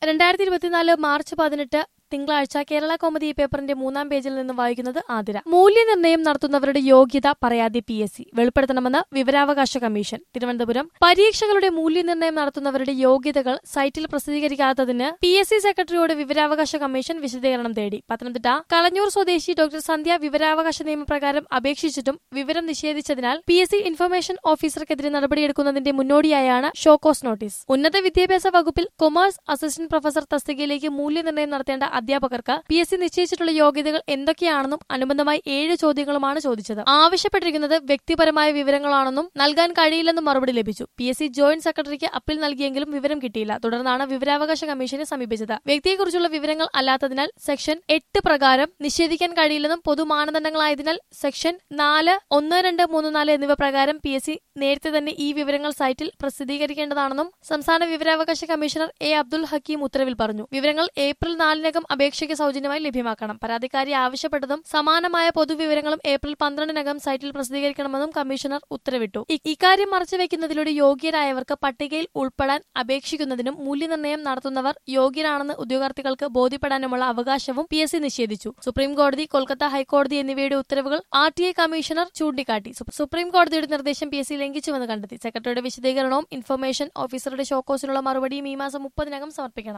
രണ്ടായിരത്തി ഇരുപത്തിനാല് മാർച്ച് പതിനെട്ട് തിങ്കളാഴ്ച കേരള കോമഡി പേപ്പറിന്റെ മൂന്നാം പേജിൽ നിന്ന് വായിക്കുന്നത് ആതിര മൂല്യനിർണ്ണയം നടത്തുന്നവരുടെ യോഗ്യത പറയാതെ പി എസ് സി വെളിപ്പെടുത്തണമെന്ന് വിവരാവകാശ കമ്മീഷൻ തിരുവനന്തപുരം പരീക്ഷകളുടെ മൂല്യനിർണ്ണയം നടത്തുന്നവരുടെ യോഗ്യതകൾ സൈറ്റിൽ പ്രസിദ്ധീകരിക്കാത്തതിന് പി എസ് സി സെക്രട്ടറിയോട് വിവരാവകാശ കമ്മീഷൻ വിശദീകരണം തേടി പത്തനംതിട്ട കളഞ്ഞൂർ സ്വദേശി ഡോക്ടർ സന്ധ്യ വിവരാവകാശ നിയമപ്രകാരം അപേക്ഷിച്ചിട്ടും വിവരം നിഷേധിച്ചതിനാൽ പി എസ് സി ഇൻഫർമേഷൻ ഓഫീസർക്കെതിരെ നടപടിയെടുക്കുന്നതിന്റെ മുന്നോടിയായാണ് ഷോക്കോസ് നോട്ടീസ് ഉന്നത വിദ്യാഭ്യാസ വകുപ്പിൽ കൊമേഴ്സ് അസിസ്റ്റന്റ് പ്രൊഫസർ തസ്തികയിലേക്ക് മൂല്യനിർണ്ണയം നടത്തേണ്ട അധ്യാപകർക്ക് പി എസ് സി നിശ്ചയിച്ചിട്ടുള്ള യോഗ്യതകൾ എന്തൊക്കെയാണെന്നും അനുബന്ധമായി ഏഴ് ചോദ്യങ്ങളുമാണ് ചോദിച്ചത് ആവശ്യപ്പെട്ടിരിക്കുന്നത് വ്യക്തിപരമായ വിവരങ്ങളാണെന്നും നൽകാൻ കഴിയില്ലെന്നും മറുപടി ലഭിച്ചു പി എസ് സി ജോയിന്റ് സെക്രട്ടറിക്ക് അപ്പീൽ നൽകിയെങ്കിലും വിവരം കിട്ടിയില്ല തുടർന്നാണ് വിവരാവകാശ കമ്മീഷനെ സമീപിച്ചത് വ്യക്തിയെക്കുറിച്ചുള്ള വിവരങ്ങൾ അല്ലാത്തതിനാൽ സെക്ഷൻ എട്ട് പ്രകാരം നിഷേധിക്കാൻ കഴിയില്ലെന്നും പൊതു മാനദണ്ഡങ്ങളായതിനാൽ സെക്ഷൻ നാല് ഒന്ന് രണ്ട് മൂന്ന് നാല് എന്നിവ പ്രകാരം പി എസ് സി നേരത്തെ തന്നെ ഈ വിവരങ്ങൾ സൈറ്റിൽ പ്രസിദ്ധീകരിക്കേണ്ടതാണെന്നും സംസ്ഥാന വിവരാവകാശ കമ്മീഷണർ എ അബ്ദുൽ ഹക്കീം ഉത്തരവിൽ പറഞ്ഞു വിവരങ്ങൾ ഏപ്രിൽ നാലിനകം അപേക്ഷയ്ക്ക് സൗജന്യമായി ലഭ്യമാക്കണം പരാതിക്കാരി ആവശ്യപ്പെട്ടതും സമാനമായ പൊതുവിവരങ്ങളും ഏപ്രിൽ പന്ത്രണ്ടിനകം സൈറ്റിൽ പ്രസിദ്ധീകരിക്കണമെന്നും കമ്മീഷണർ ഉത്തരവിട്ടു ഇ- ഇക്കാര്യം മറച്ചുവെക്കുന്നതിലൂടെ യോഗ്യരായവർക്ക് പട്ടികയിൽ ഉൾപ്പെടാൻ അപേക്ഷിക്കുന്നതിനും മൂല്യനിർണ്ണയം നടത്തുന്നവർ യോഗ്യരാണെന്ന് ഉദ്യോഗാർത്ഥികൾക്ക് ബോധ്യപ്പെടാനുമുള്ള അവകാശവും പി എസ് സി നിഷേധിച്ചു സുപ്രീം കോടതി കൊൽക്കത്ത ഹൈക്കോടതി എന്നിവയുടെ ഉത്തരവുകൾ ആർ ടി ഐ കമ്മീഷണർ ചൂണ്ടിക്കാട്ടി സു- സുപ്രീം കോടതിയുടെ നിർദ്ദേശം പി എസ് സി ലംഘിച്ചുവെന്ന് കണ്ടെത്തി സെക്രട്ടറിയുടെ വിശദീകരണവും ഇൻഫർമേഷൻ ഓഫീസറുടെ ഷോക്കോസിനുള്ള മറുപടിയും ഈ മാസം മുപ്പതിനകം സമർപ്പിക്കണം